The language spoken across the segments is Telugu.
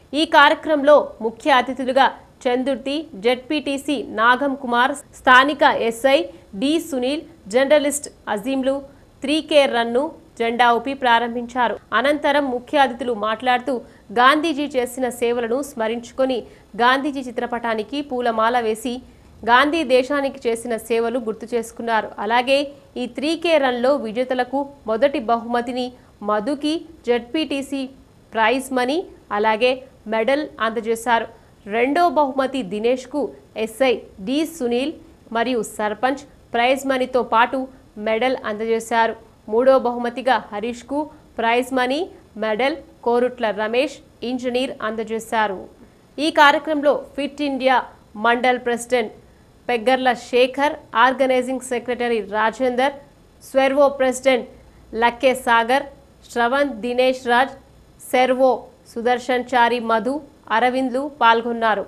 ఈ కార్యక్రమంలో ముఖ్య అతిథులుగా చందుర్తి జెడ్పీటీసీ నాగం కుమార్ స్థానిక ఎస్ఐ డి సునీల్ జర్నలిస్ట్ అజీంలు త్రీ కే రన్ను జెండా ఊపి ప్రారంభించారు అనంతరం ముఖ్య అతిథులు మాట్లాడుతూ గాంధీజీ చేసిన సేవలను స్మరించుకొని గాంధీజీ చిత్రపటానికి పూలమాల వేసి గాంధీ దేశానికి చేసిన సేవలు గుర్తు చేసుకున్నారు అలాగే ఈ త్రీ కే రన్లో విజేతలకు మొదటి బహుమతిని మధుకి జెడ్పీటీసీ ప్రైజ్ మనీ అలాగే మెడల్ అందజేశారు రెండో బహుమతి దినేష్కు ఎస్ఐ డి సునీల్ మరియు సర్పంచ్ ప్రైజ్ మనీతో పాటు మెడల్ అందజేశారు మూడో బహుమతిగా హరీష్కు prize money medal Korutla Ramesh engineer అందజేశారు ఈ కార్యక్రమంలో fit India mandal president Peggarla Shekar organizing secretary Rajender Swaero president Lakke Sagar Shravan Dinesh Raj Swaero Sudarshan Chari Madhu అరవింద్లు పాల్గొన్నారు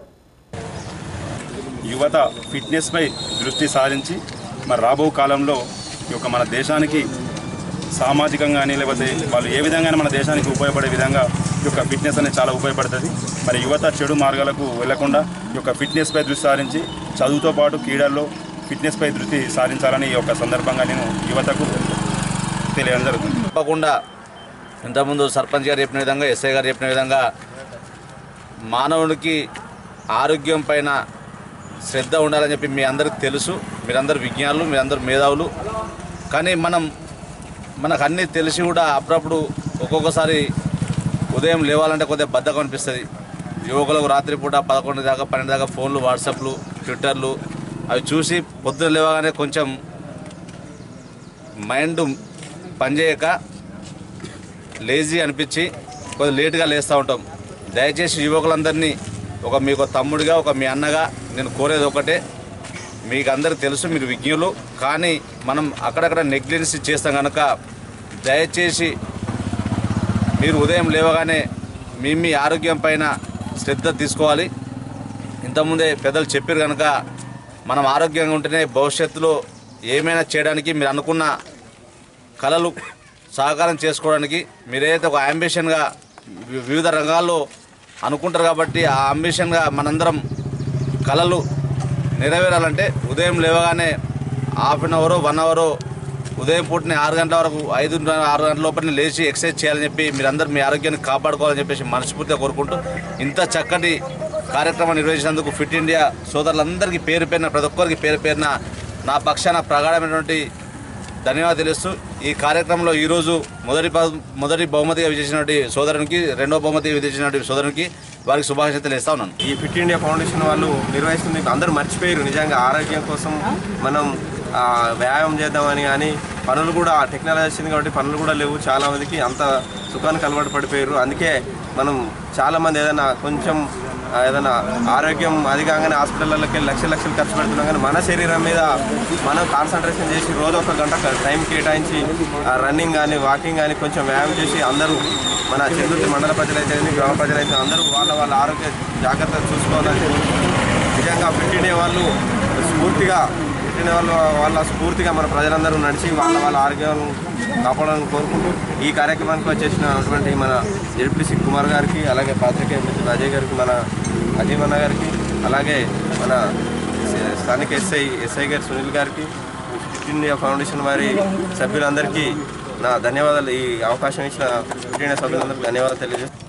యువత ఫిట్నెస్పై దృష్టి సారించి మరి రాబో కాలంలో ఈ యొక్క మన దేశానికి సామాజికంగా కానీ లేకపోతే వాళ్ళు ఏ విధంగా మన దేశానికి ఉపయోగపడే విధంగా ఈ యొక్క ఫిట్నెస్ అనేది చాలా ఉపయోగపడుతుంది మరి యువత చెడు మార్గాలకు వెళ్లకుండా ఈ యొక్క ఫిట్నెస్పై దృష్టి సారించి చదువుతో పాటు క్రీడల్లో ఫిట్నెస్పై దృష్టి సారించాలని ఈ యొక్క సందర్భంగా నేను యువతకు తెలియడం జరుగుతుంది తప్పకుండా ఇంతకుముందు సర్పంచ్ గారు చెప్పిన విధంగా ఎస్ఐ గారు చెప్పిన విధంగా మానవునికి ఆరోగ్యం పైన శ్రద్ధ ఉండాలని చెప్పి మీ అందరికి తెలుసు మీరందరూ విజ్ఞానులు మీరందరూ మేధావులు కానీ మనం మనకు అన్నీ తెలిసి కూడా అప్పుడప్పుడు ఒక్కొక్కసారి ఉదయం లేవాలంటే కొద్దిగా బద్ధకం అనిపిస్తుంది యువకులకు రాత్రిపూట పదకొండు దాకా పన్నెండు దాకా ఫోన్లు వాట్సాప్లు ట్విట్టర్లు అవి చూసి పొద్దున లేవగానే కొంచెం మైండ్ పనిచేయక లేజీ అనిపించి కొద్దిగా లేటుగా లేస్తూ ఉంటాం దయచేసి యువకులందరినీ ఒక మీకు తమ్ముడిగా ఒక మీ అన్నగా నేను కోరేది ఒకటే మీకు అందరికి తెలుసు మీరు విజ్ఞులు కానీ మనం అక్కడక్కడ నెగ్లిజెన్సీ చేస్తాం కనుక దయచేసి మీరు ఉదయం లేవగానే మీ మీ ఆరోగ్యం పైన శ్రద్ధ తీసుకోవాలి ఇంతకుముందే పెద్దలు చెప్పారు కనుక మనం ఆరోగ్యంగా ఉంటేనే భవిష్యత్తులో ఏమైనా చేయడానికి మీరు అనుకున్న కళలు సహకారం చేసుకోవడానికి మీరైతే ఒక అంబిషన్గా వి- వివిధ రంగాల్లో అనుకుంటారు కాబట్టి ఆ అంబిషన్గా మనందరం కళలు నెరవేరాలంటే ఉదయం లేవగానే హాఫ్ అన్ అవరో వన్ అవరో ఉదయం పూటనే ఆరు గంటల వరకు ఐదు ఆరు గంటల లోపలనే లేచి ఎక్సర్సైజ్ చేయాలని చెప్పి మీరందరూ మీ ఆరోగ్యాన్ని కాపాడుకోవాలని చెప్పేసి మనస్ఫూర్తిగా కోరుకుంటూ ఇంత చక్కటి కార్యక్రమం నిర్వహించినందుకు ఫిట్ ఇండియా సోదరులందరికీ పేరు పేరున ప్రతి ఒక్కరికి పేరు పేరున నా పక్షాన ప్రగాఢమైనటువంటి ధన్యవాదాలు తెలుస్తూ ఈ కార్యక్రమంలో ఈరోజు మొదటి బహు- మొదటి బహుమతిగా విజయించినటువంటి సోదరునికి రెండో బహుమతిగా విజయించినటువంటి సోదరునికి వారికి శుభాకాంక్షలు ఇస్తా ఉన్నాను ఈ ఫిట్ ఇండియా ఫౌండేషన్ వాళ్ళు నిర్వహిస్తుంది అందరూ మర్చిపోయారు నిజంగా ఆరోగ్యం కోసం మనం ఆ, వ్యాయామం చేద్దామని కానీ పనులు కూడా టెక్నాలజీ వచ్చింది కాబట్టి పనులు కూడా లేవు చాలా మందికి అంత సుఖానికి అలవాటు పడిపోయారు అందుకే మనం చాలా మంది ఏదైనా కొంచెం ఆ, ఏదైనా ఆరోగ్యం అది కాగానే హాస్పిటల్లోకి వెళ్ళి లక్షల లక్షలు ఖర్చు పెడుతున్నాం కానీ మన శరీరం మీద మనం కాన్సన్ట్రేషన్ చేసి రోజు ఒక గంట టైం కేటాయించి రన్నింగ్ కానీ వాకింగ్ కానీ కొంచెం వ్యాయామం చేసి అందరూ మన చంద్రుతి మండల ప్రజలైతే గ్రామ ప్రజలైతే అందరూ వాళ్ళ వాళ్ళ ఆరోగ్య జాగ్రత్తలు చూసుకోవాలని కోరుకుంటూ నిజంగా ఫిట్ ఇండియా వాళ్ళు స్ఫూర్తిగా ఫిట్ ఇండియా వాళ్ళు వాళ్ళ స్ఫూర్తిగా మన ప్రజలందరూ నడిచి వాళ్ళ వాళ్ళ ఆరోగ్యాలను కాపాడాలని కోరుకుంటూ ఈ కార్యక్రమానికి వచ్చేసినటువంటి మన జడ్పీసీ కుమార్ గారికి అలాగే పాత్రికేయ మిత్రులు అజయ్ గారికి మన అజయ్ అన్న గారికి అలాగే మన స్థానిక ఎస్ఐ ఎస్ఐ గారి సునీల్ గారికి ఫిట్ ఇండియా ఫౌండేషన్ వారి సభ్యులందరికీ నా ధన్యవాదాలు ఈ అవకాశం ఇచ్చిన ఫిట్ ఇండియా సభ్యులందరికీ ధన్యవాదాలు తెలియజేస్తాను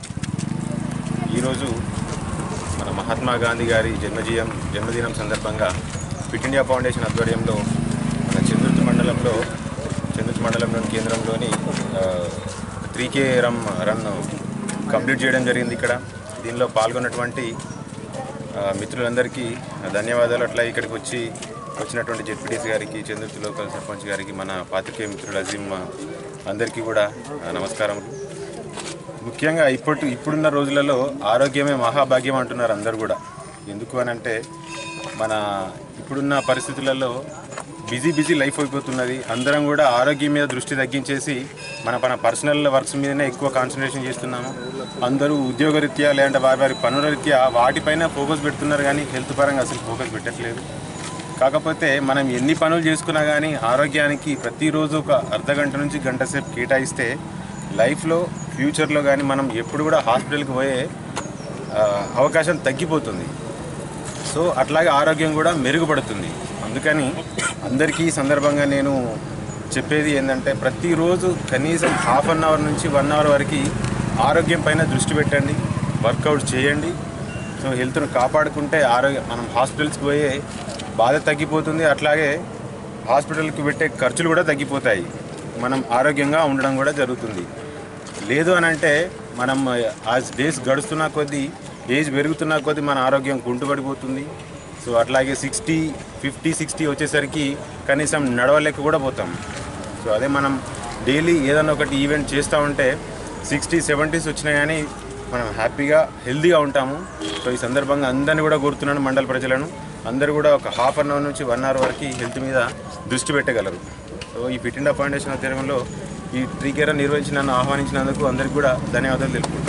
ఈరోజు మన మహాత్మా గాంధీ గారి జన్మదినం జన్మదినం సందర్భంగా ఫిట్ ఇండియా ఫౌండేషన్ ఆధ్వర్యంలో మన చంద్రుతి మండలంలో చంద్రుతి మండలంలోని కేంద్రంలోని three K run run complete చేయడం జరిగింది ఇక్కడ దీనిలో పాల్గొన్నటువంటి ఆ, మిత్రులందరికీ ధన్యవాదాలు అట్లా ఇక్కడికి వచ్చి వచ్చినటువంటి జెడ్పీటీసీ గారికి చంద్రుతి లోకల్ సర్పంచ్ గారికి మన పాత్రికేయ మిత్రులు అజీమ్ అందరికీ కూడా ఆ, నమస్కారములు ముఖ్యంగా ఇప్పటి ఇప్పుడున్న రోజులలో ఆరోగ్యమే మహాభాగ్యం అంటున్నారు అందరు కూడా ఎందుకు అని అంటే మన ఇప్పుడున్న పరిస్థితులలో బిజీ బిజీ లైఫ్ అయిపోతున్నది అందరం కూడా ఆరోగ్యం మీద దృష్టి తగ్గించేసి మన మన పర్సనల్ వర్క్స్ మీదనే ఎక్కువ కాన్సన్ట్రేషన్ చేస్తున్నాము అందరూ ఉద్యోగరీత్యా లేదంటే వారి వారి పనుల రీత్యా వాటిపైన ఫోకస్ పెడుతున్నారు కానీ హెల్త్ పరంగా అసలు ఫోకస్ పెట్టట్లేదు కాకపోతే మనం ఎన్ని పనులు చేసుకున్నా కానీ ఆరోగ్యానికి ప్రతిరోజు ఒక అర్ధ గంట నుంచి గంట సేపు కేటాయిస్తే లైఫ్లో ఫ్యూచర్లో కానీ మనం ఎప్పుడు కూడా హాస్పిటల్కి పోయే ఆ, అవకాశం తగ్గిపోతుంది సో అట్లాగే ఆరోగ్యం కూడా మెరుగుపడుతుంది అందుకని అందరికీ ఈ సందర్భంగా నేను చెప్పేది ఏంటంటే ప్రతిరోజు కనీసం హాఫ్ అన్ అవర్ నుంచి వన్ అవర్ వరకు ఆరోగ్యం పైన దృష్టి పెట్టండి వర్కౌట్ చేయండి సో హెల్త్ను కాపాడుకుంటే ఆరోగ్యం మనం హాస్పిటల్స్కి పోయే బాధ తగ్గిపోతుంది అట్లాగే హాస్పిటల్కి పెట్టే ఖర్చులు కూడా తగ్గిపోతాయి మనం ఆరోగ్యంగా ఉండడం కూడా జరుగుతుంది లేదు అని అంటే మనం ఆ డేస్ గడుస్తున్న కొద్దీ ఏజ్ పెరుగుతున్న కొద్దీ మన ఆరోగ్యం కుంటుపడిపోతుంది సో అట్లాగే సిక్స్టీ ఫిఫ్టీ సిక్స్టీ వచ్చేసరికి కనీసం నడవలేక కూడా పోతాం సో అదే మనం డైలీ ఏదైనా ఒకటి ఈవెంట్ చేస్తూ ఉంటే సిక్స్టీ సెవెంటీస్ వచ్చినా కానీ మనం హ్యాపీగా హెల్తీగా ఉంటాము సో ఈ సందర్భంగా అందరినీ కూడా కోరుతున్నాను మండల ప్రజలను అందరూ కూడా ఒక హాఫ్ అన్ అవర్ నుంచి వన్ అవర్ వరకు హెల్త్ మీద దృష్టి పెట్టగలరు సో ఈ ఫిట్ ఇండియా ఫౌండేషన్ ఆధ్వర్యంలో ఈ ట్రీ కేర్ నిర్వహించి నన్ను ఆహ్వానించినందుకు అందరికీ కూడా ధన్యవాదాలు తెలుపుకుంటున్నాను